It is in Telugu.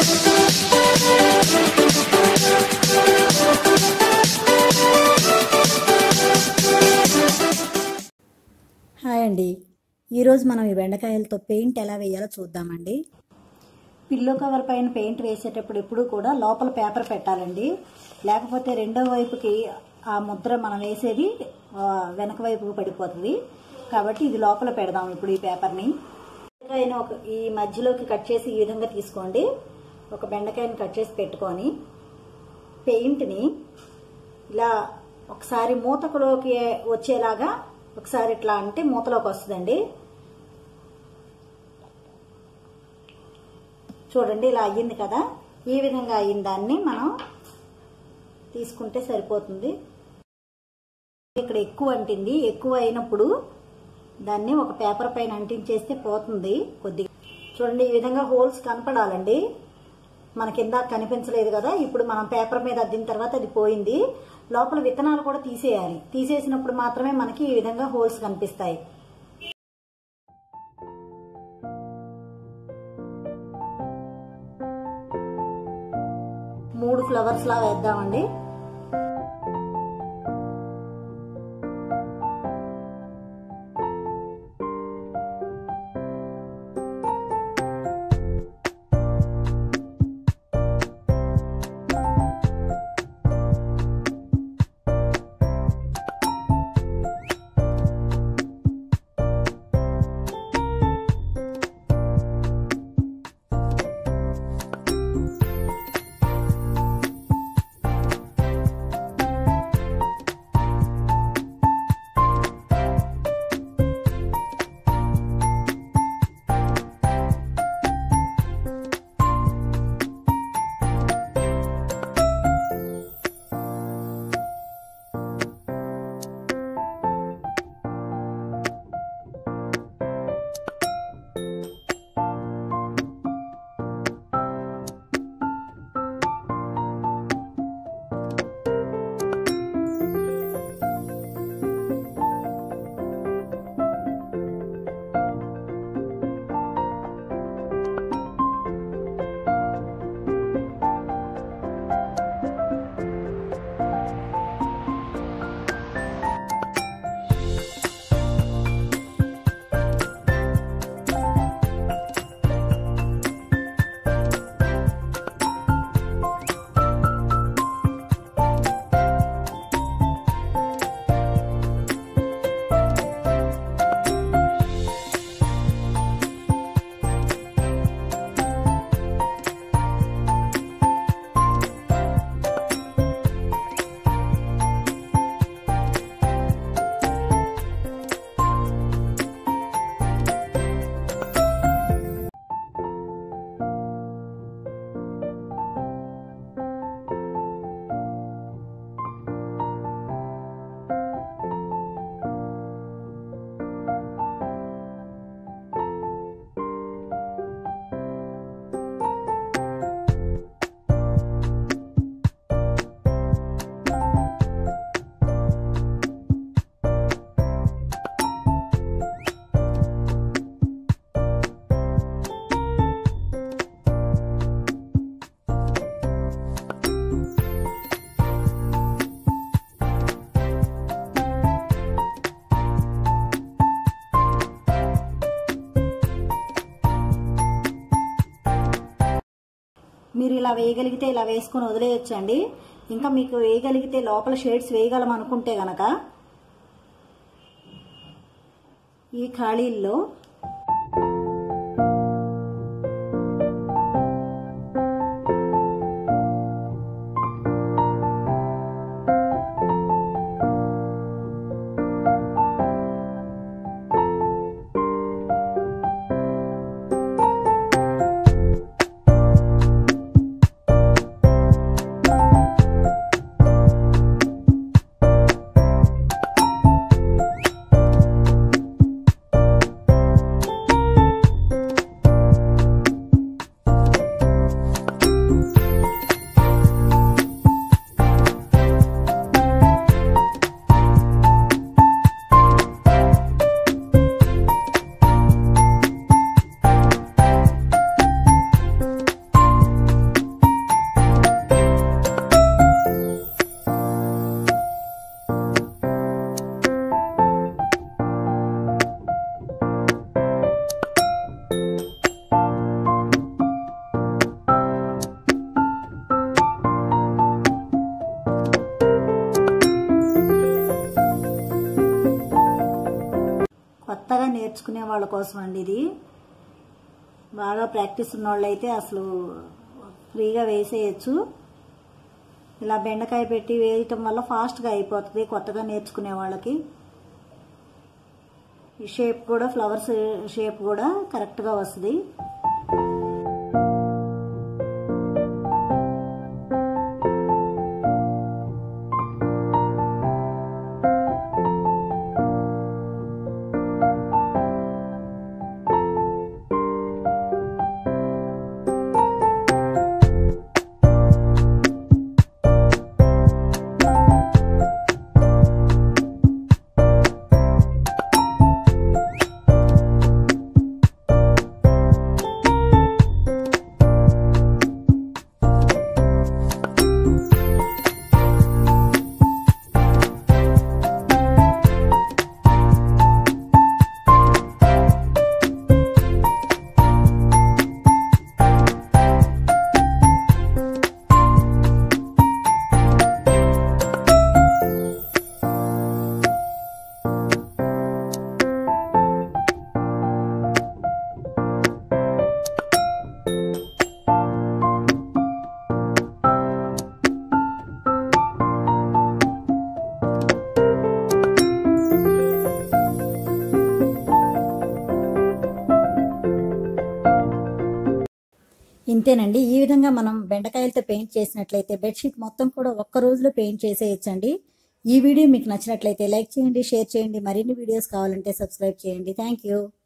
హాయ్ అండి ఈరోజు మనం ఈ బెండకాయలతో పెయింట్ ఎలా వేయాలో చూద్దామండి పిల్లో కవర్ పైన పెయింట్ వేసేటప్పుడు ఎప్పుడు కూడా లోపల పేపర్ పెట్టాలండి లేకపోతే రెండో వైపుకి ఆ ముద్ర మనం వేసేది ఆ, వెనక వైపుకు పడిపోతుంది కాబట్టి ఇది లోపల పెడదాం ఇప్పుడు ఈ పేపర్ని బెండకాయని ఒక ఈ మధ్యలోకి కట్ చేసి ఈ విధంగా తీసుకోండి ఒక బెండకాయని కట్ చేసి పెట్టుకొని పెయింట్ని ఇలా ఒకసారి మూతకులోకి వచ్చేలాగా ఒకసారి ఇట్లా అంటే మూతలోకి వస్తుందండి చూడండి ఇలా అయ్యింది కదా ఈ విధంగా అయిన దాన్ని మనం తీసుకుంటే సరిపోతుంది ఇక్కడ ఎక్కువ అంటింది ఎక్కువ అయినప్పుడు దాన్ని ఒక పేపర్ పైన అంటించేస్తే పోతుంది కొద్దిగా చూడండి ఈ విధంగా హోల్స్ కనపడాలండి మన కింద కనిపించలేదు కదా ఇప్పుడు మనం పేపర్ మీద అద్దిన తర్వాత అది పోయింది లోపల విత్తనాలు కూడా తీసేయాలి తీసేసినప్పుడు మాత్రమే మనకి ఈ విధంగా హోల్స్ కనిపిస్తాయి మూడు ఫ్లవర్స్ లా వేద్దామండి మీరు ఇలా వేయగలిగితే ఇలా వేసుకొని వదిలేయచ్చండి ఇంకా మీకు వేయగలిగితే లోపల షేడ్స్ వేయగలం అనుకుంటే గనక ఈ ఖాళీల్లో నేర్చుకునే వాళ్ళ కోసం అండి ఇది బాగా ప్రాక్టీస్ ఉన్న వాళ్ళు అయితే అసలు ఫ్రీగా వేసేయచ్చు ఇలా బెండకాయ పెట్టి వేయటం వల్ల ఫాస్ట్గా అయిపోతుంది కొత్తగా నేర్చుకునే వాళ్ళకి ఈ షేప్ కూడా ఫ్లవర్స్ షేప్ కూడా కరెక్ట్గా వస్తుంది ఇంతేనండి ఈ విధంగా మనం బెండకాయలతో పెయింట్ చేసినట్లయితే బెడ్షీట్ మొత్తం కూడా ఒక్క రోజులో పెయింట్ చేసేయచ్చండి ఈ వీడియో మీకు నచ్చినట్లయితే లైక్ చేయండి షేర్ చేయండి మరిన్ని వీడియోస్ కావాలంటే సబ్స్క్రైబ్ చేయండి థ్యాంక్ యూ